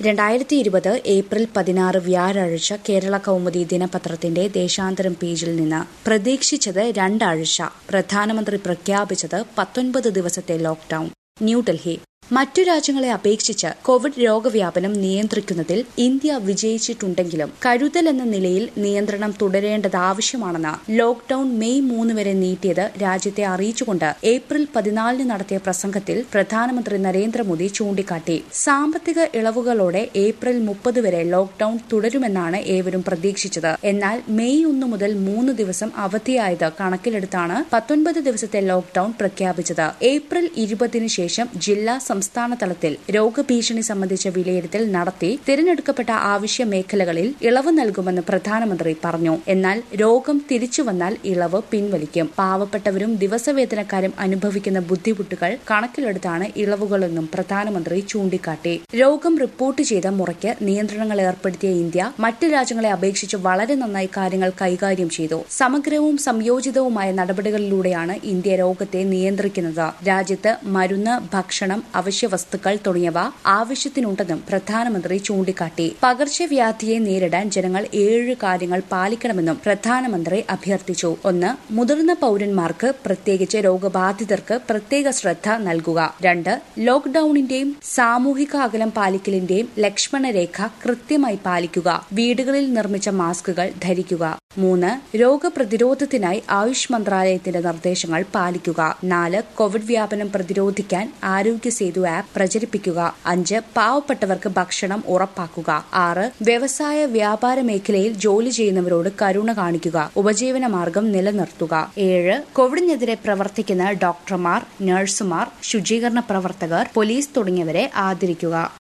രണ്ടായിരത്തി ഇരുപത് ഏപ്രിൽ പതിനാറ് വ്യാഴാഴ്ച കേരള കൗമുദി ദിനപത്രത്തിന്റെ ദേശാന്തരം പേജിൽ നിന്ന് പ്രതീക്ഷിച്ചത് രണ്ടാഴ്ച പ്രധാനമന്ത്രി പ്രഖ്യാപിച്ചത് പത്തൊൻപത് ദിവസത്തെ ലോക്ഡൌൺ ന്യൂഡൽഹി മറ്റു രാജ്യങ്ങളെ അപേക്ഷിച്ച് കോവിഡ് രോഗവ്യാപനം നിയന്ത്രിക്കുന്നതിൽ ഇന്ത്യ വിജയിച്ചിട്ടുണ്ടെങ്കിലും കരുതൽ എന്ന നിലയിൽ നിയന്ത്രണം തുടരേണ്ടത് ആവശ്യമാണെന്ന് ലോക്ഡൌൺ മെയ് മൂന്ന് വരെ നീട്ടിയത് രാജ്യത്തെ അറിയിച്ചുകൊണ്ട് ഏപ്രിൽ പതിനാലിന് നടത്തിയ പ്രസംഗത്തിൽ പ്രധാനമന്ത്രി നരേന്ദ്രമോദി ചൂണ്ടിക്കാട്ടി സാമ്പത്തിക ഇളവുകളോടെ ഏപ്രിൽ മുപ്പത് വരെ ലോക്ഡൌൺ തുടരുമെന്നാണ് ഏവരും പ്രതീക്ഷിച്ചത് എന്നാൽ മെയ് ഒന്ന് മുതൽ മൂന്ന് ദിവസം അവധിയായത് കണക്കിലെടുത്താണ് പത്തൊൻപത് ദിവസത്തെ ലോക്ഡൌൺ പ്രഖ്യാപിച്ചത് ഏപ്രിൽ ഇരുപതിനു ശേഷം ജില്ലാ സംസ്ഥാന തലത്തിൽ രോഗഭീഷണി സംബന്ധിച്ച വിലയിരുത്തൽ നടത്തി തിരഞ്ഞെടുക്കപ്പെട്ട ആവശ്യ മേഖലകളിൽ ഇളവ് നൽകുമെന്ന് പ്രധാനമന്ത്രി പറഞ്ഞു എന്നാൽ രോഗം തിരിച്ചു വന്നാൽ ഇളവ് പിൻവലിക്കും പാവപ്പെട്ടവരും ദിവസവേതനക്കാരും അനുഭവിക്കുന്ന ബുദ്ധിമുട്ടുകൾ കണക്കിലെടുത്താണ് ഇളവുകളെന്നും പ്രധാനമന്ത്രി ചൂണ്ടിക്കാട്ടി രോഗം റിപ്പോർട്ട് ചെയ്ത മുറയ്ക്ക് നിയന്ത്രണങ്ങൾ ഏർപ്പെടുത്തിയ ഇന്ത്യ മറ്റ് രാജ്യങ്ങളെ അപേക്ഷിച്ച് വളരെ നന്നായി കാര്യങ്ങൾ കൈകാര്യം ചെയ്തു സമഗ്രവും സംയോജിതവുമായ നടപടികളിലൂടെയാണ് ഇന്ത്യ രോഗത്തെ നിയന്ത്രിക്കുന്നത് രാജ്യത്ത് മരുന്ന് ഭക്ഷണം അവശ്യ വസ്തുക്കൾ തുടങ്ങിയവ ആവശ്യത്തിനുണ്ടെന്നും പ്രധാനമന്ത്രി ചൂണ്ടിക്കാട്ടി പകർച്ചവ്യാധിയെ നേരിടാൻ ജനങ്ങൾ ഏഴ് കാര്യങ്ങൾ പാലിക്കണമെന്നും പ്രധാനമന്ത്രി അഭ്യർത്ഥിച്ചു ഒന്ന് മുതിർന്ന പൌരന്മാർക്ക് പ്രത്യേകിച്ച് രോഗബാധിതർക്ക് പ്രത്യേക ശ്രദ്ധ നൽകുക രണ്ട് ലോക്ഡൌണിന്റെയും സാമൂഹിക അകലം പാലിക്കലിന്റെയും ലക്ഷ്മണരേഖ കൃത്യമായി പാലിക്കുക വീടുകളിൽ നിർമ്മിച്ച മാസ്കുകൾ ധരിക്കുക മൂന്ന് രോഗപ്രതിരോധത്തിനായി ആയുഷ് മന്ത്രാലയത്തിന്റെ നിർദ്ദേശങ്ങൾ പാലിക്കുക നാല് കോവിഡ് വ്യാപനം പ്രതിരോധിക്കാൻ ആരോഗ്യ സേതു ആപ്പ് പ്രചരിപ്പിക്കുക അഞ്ച് പാവപ്പെട്ടവർക്ക് ഭക്ഷണം ഉറപ്പാക്കുക ആറ് വ്യവസായ വ്യാപാര മേഖലയിൽ ജോലി ചെയ്യുന്നവരോട് കരുണ കാണിക്കുക ഉപജീവന മാർഗം നിലനിർത്തുക ഏഴ് കോവിഡിനെതിരെ പ്രവർത്തിക്കുന്ന ഡോക്ടർമാർ നഴ്സുമാർ ശുചീകരണ പ്രവർത്തകർ പോലീസ് തുടങ്ങിയവരെ ആദരിക്കുക